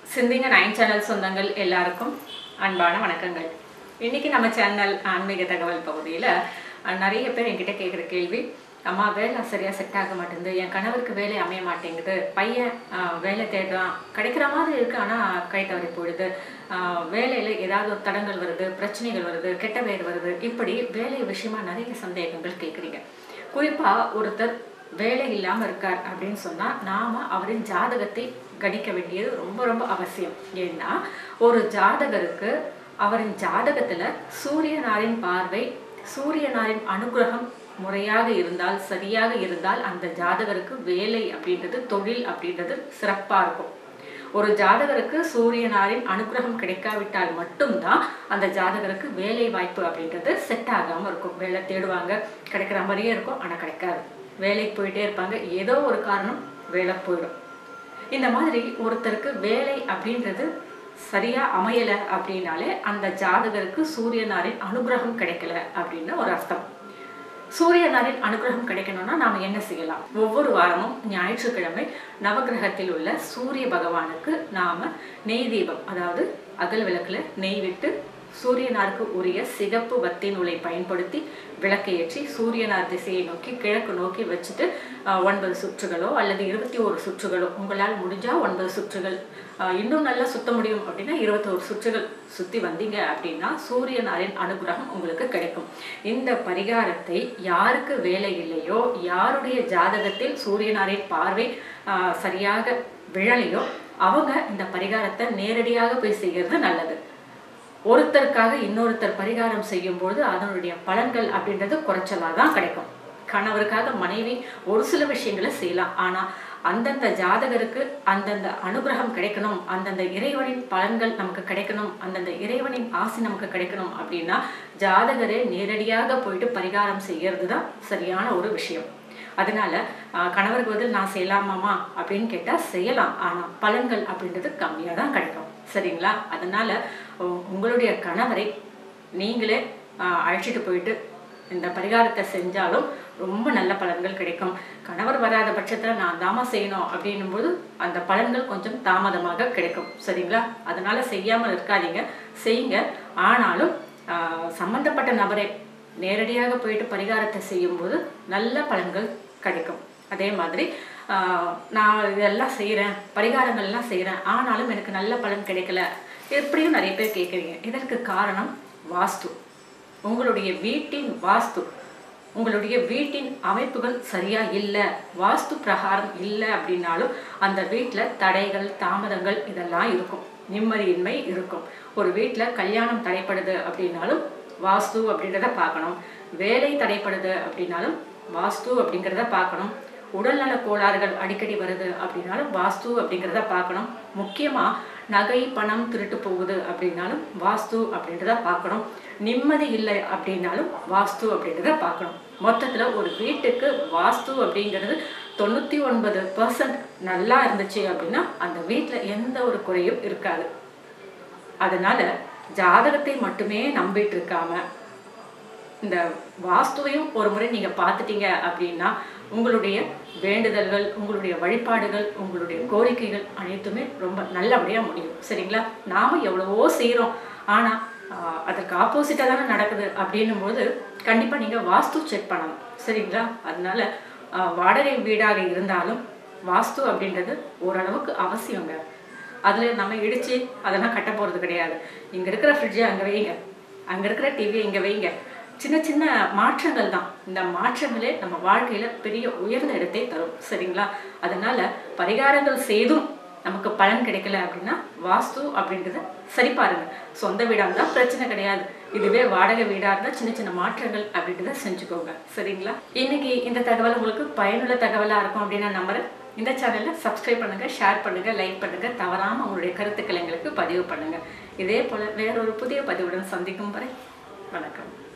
சிந்திங்க nine channel சொந்தங்கள் எல்லாருக்கும் அன்பான வணக்கங்கள் இன்னைக்கு நம்ம சேனல் ஆன்மீக தகவல் பகுதியில் நிறைய பேர் என்கிட்ட கேட்குற கேள்வி அம்மா வேலை சரியாக செட் ஆக மாட்டேங்குது என் கணவருக்கு வேலை அமைய மாட்டேங்குது பையன் ஆஹ், வேலை தேடுறான் கிடைக்கிற மாதிரி இருக்கு ஆனால் கை தவறி போயிடுது ஆஹ், வேலையில ஏதாவது ஒரு தடங்கள் வருது பிரச்சனைகள் வருது கெட்ட பேர் வருது இப்படி வேலை விஷயமா நிறைய சந்தேகங்கள் கேட்குறீங்க குறிப்பா ஒருத்தர் வேலை இல்லாம இருக்கார் அப்படின்னு சொன்னா நாம அவரின் ஜாதகத்தை கணிக்க வேண்டியது ரொம்ப ரொம்ப அவசியம் ஏன்னா ஒரு ஜாதகருக்கு அவரின் ஜாதகத்துல சூரியனாரின் பார்வை சூரியனாரின் அனுகிரகம் முறையாக இருந்தால் சரியாக இருந்தால் அந்த ஜாதகருக்கு வேலை அப்படின்றது தொழில் அப்படின்றது சிறப்பா இருக்கும் ஒரு ஜாதகருக்கு சூரியனாரின் அனுகிரகம் கிடைக்காவிட்டால் மட்டும்தான் அந்த ஜாதகருக்கு வேலை வாய்ப்பு அப்படின்றது செட் ஆகாம இருக்கும் வேலை தேடுவாங்க கிடைக்கிற மாதிரியே இருக்கும் ஆனா கிடைக்காது வேலைக்கு போயிட்டே இருப்பாங்க ஏதோ ஒரு காரணம் வேலை போயிடும் இந்த மாதிரி ஒருத்தருக்கு வேலை அப்படின்றது சரியா அமையல அப்படின்னாலே அந்த ஜாதகருக்கு சூரியனாரின் அனுகிரகம் கிடைக்கல அப்படின்னு ஒரு அர்த்தம் சூரியனாரின் அனுகிரகம் கிடைக்கணும்னா நாம என்ன செய்யலாம் ஒவ்வொரு வாரமும் ஞாயிற்றுக்கிழமை நவகிரகத்தில் உள்ள சூரிய பகவானுக்கு நாம நெய் தீபம் அதாவது அகல் விளக்குல நெய் விட்டு சூரியனாருக்கு உரிய சிகப்பு வத்தி நூலை பயன்படுத்தி விளக்கை ஏற்றி சூரியனார் திசையை நோக்கி கிழக்கு நோக்கி வச்சுட்டு ஆஹ், ஒன்பது சுற்றுகளோ அல்லது இருபத்தி ஒரு சுற்றுகளோ உங்களால் முடிஞ்சா ஒன்பது சுற்றுகள் ஆஹ், இன்னும் நல்லா சுத்த முடியும் அப்படின்னா இருபத்தோரு சுற்றுகள் சுத்தி வந்தீங்க அப்படின்னா சூரியனாரின் அனுகிரகம் உங்களுக்கு கிடைக்கும் இந்த பரிகாரத்தை யாருக்கு வேலை இல்லையோ யாருடைய ஜாதகத்தில் சூரியனாரின் பார்வை ஆஹ், சரியாக விழலையோ அவங்க இந்த பரிகாரத்தை நேரடியாக போய் செய்கிறது நல்லது ஒருத்தருக்காக இன்னொருத்தர் பரிகாரம் செய்யும்போது அதனுடைய பலன்கள் அப்படின்றது குறைச்சலாக தான் கிடைக்கும் கணவருக்காக மனைவி ஒரு சில விஷயங்களை செய்யலாம் ஆனா அந்தந்த ஜாதகருக்கு அந்தந்த அனுகிரகம் கிடைக்கணும் அந்தந்த இறைவனின் பலன்கள் நமக்கு கிடைக்கணும் அந்தந்த இறைவனின் ஆசை நமக்கு கிடைக்கணும் அப்படின்னா ஜாதகரே நேரடியாக போயிட்டு பரிகாரம் செய்யறது தான் சரியான ஒரு விஷயம் அதனால ஆஹ், கணவருக்கு பதில் நான் செய்யலாமாமா அப்படின்னு கேட்டா செய்யலாம் ஆனா பலன்கள் அப்படின்றது கம்மியா தான் கிடைக்கும் சரிங்களா அதனால உ- உங்களுடைய கணவரை நீங்களே ஆஹ், அழைச்சிட்டு போயிட்டு இந்த பரிகாரத்தை செஞ்சாலும் ரொம்ப நல்ல பலன்கள் கிடைக்கும் கணவர் வராத பட்சத்துல நான் தாமா செய்யணும் அப்படின்னும் போது அந்த பலன்கள் கொஞ்சம் தாமதமாக கிடைக்கும் சரிங்களா அதனால செய்யாமல் இருக்காதீங்க செய்யுங்க ஆனாலும் ஆஹ், சம்பந்தப்பட்ட நபரை நேரடியாக போயிட்டு பரிகாரத்தை செய்யும்போது நல்ல பலன்கள் கிடைக்கும் அதே மாதிரி ஆஹ், நான் இதெல்லாம் செய்கிறேன் பரிகாரங்கள்லாம் செய்கிறேன் ஆனாலும் எனக்கு நல்ல பலன் கிடைக்கல எப்படியும் நிறைய பேர் கேட்குறீங்க இதற்கு காரணம் வாஸ்து உங்களுடைய வீட்டின் வாஸ்து உங்களுடைய வீட்டின் அமைப்புகள் சரியா இல்லை வாஸ்து பிரகாரம் இல்லை அப்படின்னாலும் அந்த வீட்டில் தடைகள் தாமதங்கள் இதெல்லாம் இருக்கும் நிம்மதியின்மை இருக்கும் ஒரு வீட்டில் கல்யாணம் தடைப்படுது அப்படின்னாலும் வாஸ்து அப்படின்றத பார்க்கணும் வேலை தடைப்படுது அப்படின்னாலும் வாஸ்து அப்படிங்கிறத பார்க்கணும் உடல்நல கோளாறுகள் அடிக்கடி வருது அப்படின்னாலும் வாஸ்து அப்படிங்கிறத பார்க்கணும் முக்கியமா நகை பணம் திருட்டு போகுது அப்படின்னாலும் வாஸ்து அப்படின்றத பார்க்கணும் நிம்மதி இல்லை அப்படின்னாலும் வாஸ்து அப்படின்றத பார்க்கணும் மொத்தத்துல ஒரு வீட்டுக்கு வாஸ்து அப்படிங்கிறது தொண்ணூத்தி ஒன்பது பர்சன்ட் நல்லா இருந்துச்சு அப்படின்னா அந்த வீட்டுல எந்த ஒரு குறையும் இருக்காது அதனால ஜாதகத்தை மட்டுமே நம்பிட்டு இருக்காம இந்த வாஸ்துவையும் ஒரு முறை நீங்க பார்த்துட்டீங்க அப்படின்னா உங்களுடைய வேண்டுதல்கள் உங்களுடைய வழிபாடுகள் உங்களுடைய கோரிக்கைகள் அனைத்துமே ரொம்ப நல்லபடியா முடியும் சரிங்களா நாம எவ்வளவோ செய்றோம் ஆனா ஆஹ், அதற்கு ஆப்போசிட்டா தானே நடக்குது அப்படின்னும் போது கண்டிப்பா நீங்க வாஸ்து செக் பண்ணணும் சரிங்களா அதனால ஆஹ், வாடகை வீடாக இருந்தாலும் வாஸ்து அப்படின்றது ஓரளவுக்கு அவசியங்க அதுல நம்ம இடிச்சு அதெல்லாம் கட்ட போறது கிடையாது இங்க இருக்கிற ஃப்ரிட்ஜை அங்க வைங்க அங்க இருக்கிற டிவி இங்க வைங்க சின்ன சின்ன மாற்றங்கள் தான் இந்த மாற்றங்களே நம்ம வாழ்க்கையில பெரிய உயர்ந்த இடத்தை தரும் சரிங்களா அதனால பரிகாரங்கள் செய்தும் நமக்கு பலன் கிடைக்கல அப்படின்னா வாஸ்து அப்படின்றத சரி பாருங்க சொந்த வீடா இருந்தா பிரச்சனை கிடையாது இதுவே வாடகை வீடா இருந்தா சின்ன சின்ன மாற்றங்கள் அப்படின்றத செஞ்சுக்கோங்க சரிங்களா இன்னைக்கு இந்த தகவல் உங்களுக்கு பயனுள்ள தகவலா இருக்கும் அப்படின்னு நான் நம்புறேன் இந்த சேனலை சப்ஸ்கிரைப் பண்ணுங்க ஷேர் பண்ணுங்க லைக் பண்ணுங்க தவறாம உங்களுடைய கருத்துக்களை எங்களுக்கு பதிவு பண்ணுங்க இதே போல வேறொரு புதிய பதிவுடன் சந்திக்கும் வரை வணக்கம்